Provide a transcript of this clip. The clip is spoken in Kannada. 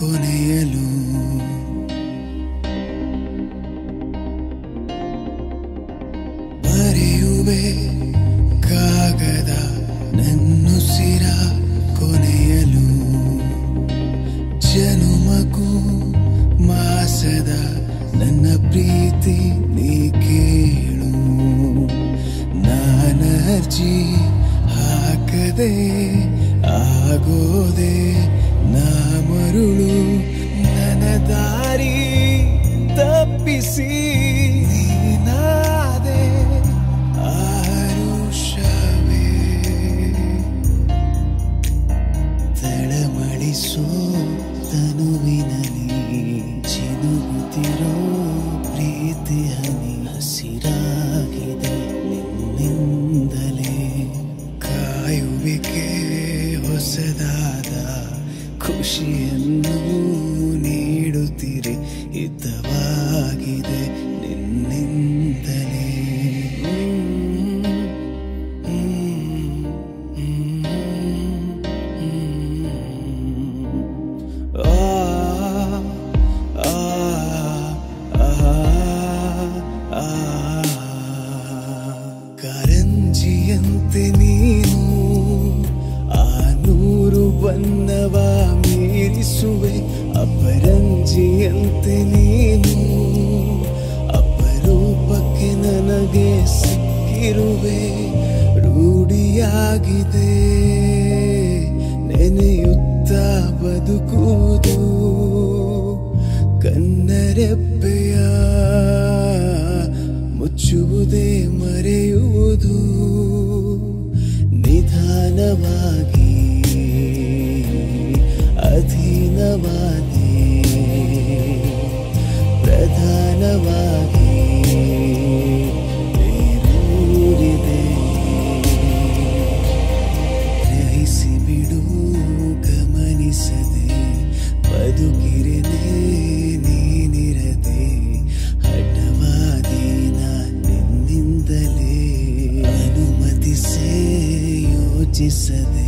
ಕೊನೆಯಲು ಬರೆಯುವೆ ಕಾಗದ ನನ್ನುಸಿರ ಕೊನೆಯಲು ಜನುಮಕು ಮಾಸದ ನನ್ನ ಪ್ರೀತಿ ನೀ ಕೇಳು ನಾನರ್ಜಿ ಹಾಕದೆ ಆಗೋದೆ ನಾ ಮರುಳು ನನ್ನ ದಾರಿ ತಪ್ಪಿಸಿ ನೀನಾದೆ ಆರುಷವೇ ತಳಮಳಿಸೋ ತನುವಿನಲ್ಲಿ ಚಿನುಗುತ್ತಿರೋ ಪ್ರೀತಿ ಹನಿ ಹಸಿರಾಗಿದೆ ನಿನ್ನಿಂದಲೇ ಕಾಯುವಿಕೆ ಹೊಸದಾದ ಖುಷಿಯನ್ನು ನೀಡುತ್ತಿರೆ ಹಿತವಾಗಿದೆ ನಿನ್ನಿಂದಲೇ ಹ್ಮ್, ಹ್ಮ್, ಹ್ಮ್. ಆ, ಆ, ಆ, ಆ. ಕಾರಂಜಿಯಂತೆ ನೀನು ಆ ನೂರು ಬಣ್ಣವ ಮೀರಿಸುವೆ ಅಪರಂಜಿಯಂತೆ ನೀನು ಅಪರೂಪಕ್ಕೆ ನನಗೆ ಸಿಕ್ಕಿರುವೆ ರೂಢಿಯಾಗಿದೆ ನೆನೆಯುತ್ತ ಬದುಕುವುದು ಕನ್ನರೆಪ್ಪೆಯ ಮುಚ್ಚುವುದೇ ಮರೆಯುವುದು ನಿಧಾನವಾಗಿ ಅಧೀನವಾದಿ ಪ್ರಧಾನವಾಗಿ ಬೇರೂರಿದೆ ಗ್ರಹಿಸಿ ಬಿಡು ಗಮನಿಸದೆ ಬದುಕಿರದೆ ನೀನಿರದೆ ಹಠವಾದಿ ನಿನ್ನಿಂದಲೇ ಅನುಮತಿಸೇ ಯೋಚಿಸದೆ